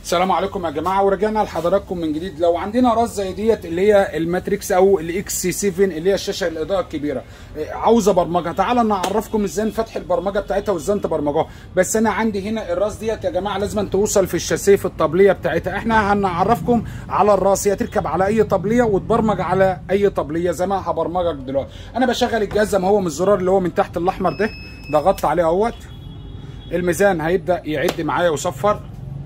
السلام عليكم يا جماعه ورجعنا لحضراتكم من جديد لو عندنا راس زي ديت اللي هي الماتريكس او الاكس 7 اللي هي الشاشه الاضاءه الكبيره إيه، عاوزه برمجه تعالى نعرفكم ازاي نفتح البرمجه بتاعتها وازاي تبرمجوها بس انا عندي هنا الراس ديت يا جماعه لازم توصل في الشاسيه في الطبليه بتاعتها احنا هنعرفكم على الراس هي تركب على اي طبليه وتبرمج على اي طبليه زي ما هبرمجك دلوقتي انا بشغل الجهاز زي ما هو من الزرار اللي هو من تحت الاحمر ده ضغطت عليه اهوت الميزان هيبدا يعد معايا ويصفر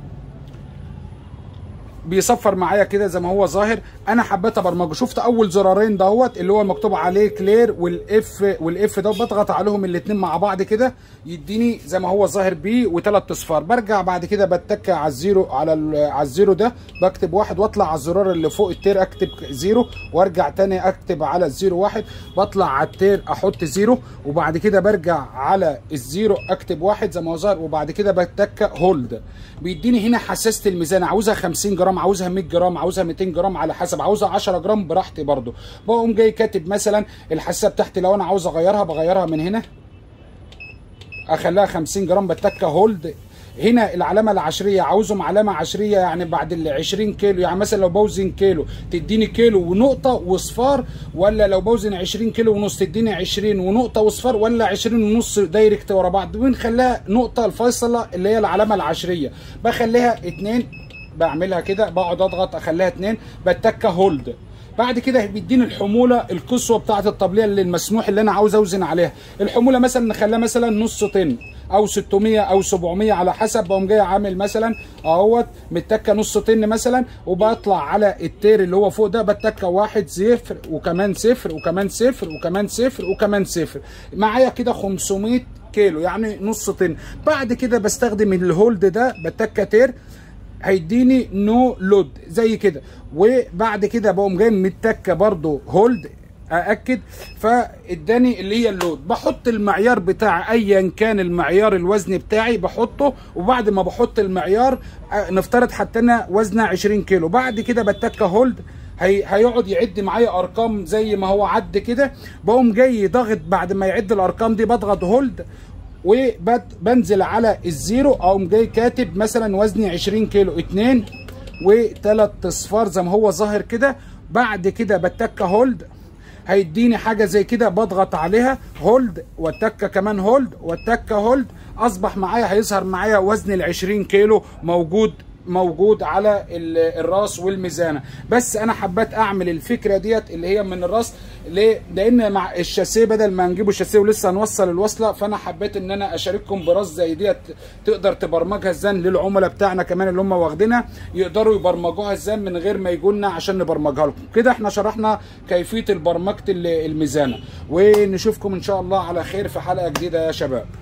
بيصفر معايا كده زي ما هو ظاهر انا حبيت ابرمجه شفت اول زرارين دهوت اللي هو مكتوب عليه كلير والاف والاف ده بضغط عليهم الاثنين مع بعض كده يديني زي ما هو ظاهر بي وثلاث اصفار برجع بعد كده بتك على الزيرو على ال- على الزيرو ده بكتب واحد واطلع على الزرار اللي فوق التير اكتب زيرو وارجع تاني اكتب على الزيرو واحد بطلع على التير احط زيرو وبعد كده برجع على الزيرو اكتب واحد زي ما هو ظاهر وبعد كده بتك هولد بيديني هنا حساسه الميزان عاوزها 50 جرام عاوزها 100 جرام عاوزها 200 جرام على حسب عاوزها 10 جرام براحتي برضو بقوم جاي كاتب مثلا الحساسه بتاعتي لو انا عاوز اغيرها بغيرها من هنا اخليها 50 جرام بتك هولد هنا العلامة العشرية عاوزهم علامة عشرية يعني بعد ال 20 كيلو يعني مثلا لو بوزن كيلو تديني كيلو ونقطة وصفار ولا لو بوزن 20 كيلو ونص تديني 20 ونقطة وصفار ولا 20 ونص دايركت ورا بعض بنخليها نقطة الفيصلة اللي هي العلامة العشرية بخليها اتنين بعملها كده بقعد اضغط اخليها اتنين بتك هولد بعد كده بيديني الحموله القصوى بتاعه الطبليه اللي المسموح اللي انا عاوز اوزن عليها الحموله مثلا نخليها مثلا نص طن او 600 او 700 على حسب بقوم جاي عامل مثلا اهوت متكه نص طن مثلا وبطلع على التير اللي هو فوق ده بتكه واحد صفر وكمان صفر وكمان صفر وكمان صفر وكمان صفر معايا كده 500 كيلو يعني نص طن بعد كده بستخدم الهولد ده بتكه تير هيديني نو لود زي كده وبعد كده بقوم جاي متكه برضو هولد ااكد فاداني اللي هي اللود بحط المعيار بتاع ايا كان المعيار الوزن بتاعي بحطه وبعد ما بحط المعيار آه، نفترض حطينا وزنه 20 كيلو بعد كده بتكه هولد هي هيقعد يعد معايا ارقام زي ما هو عد كده بقوم جاي ضاغط بعد ما يعد الارقام دي بضغط هولد وبنزل على الزيرو اقوم جاي كاتب مثلا وزني 20 كيلو 2 وثلاث اصفار زي ما هو ظاهر كده بعد كده بتك هولد هيديني حاجه زي كده بضغط عليها هولد والتكه كمان هولد والتكه هولد اصبح معايا هيظهر معايا وزن ال 20 كيلو موجود موجود على ال- الراس والميزانه بس انا حبيت اعمل الفكره ديت اللي هي من الراس ليه لان مع الشاسيه بدل ما نجيبه الشاسيه ولسه هنوصل الوصله فانا حبيت ان انا اشارككم براس زي ديت تقدر تبرمجها ازاي للعملاء بتاعنا كمان اللي هم واخدينها يقدروا يبرمجوها ازاي من غير ما يجوا عشان نبرمجها لكم كده احنا شرحنا كيفيه البرمجه ال- الميزانه ونشوفكم ان شاء الله على خير في حلقه جديده يا شباب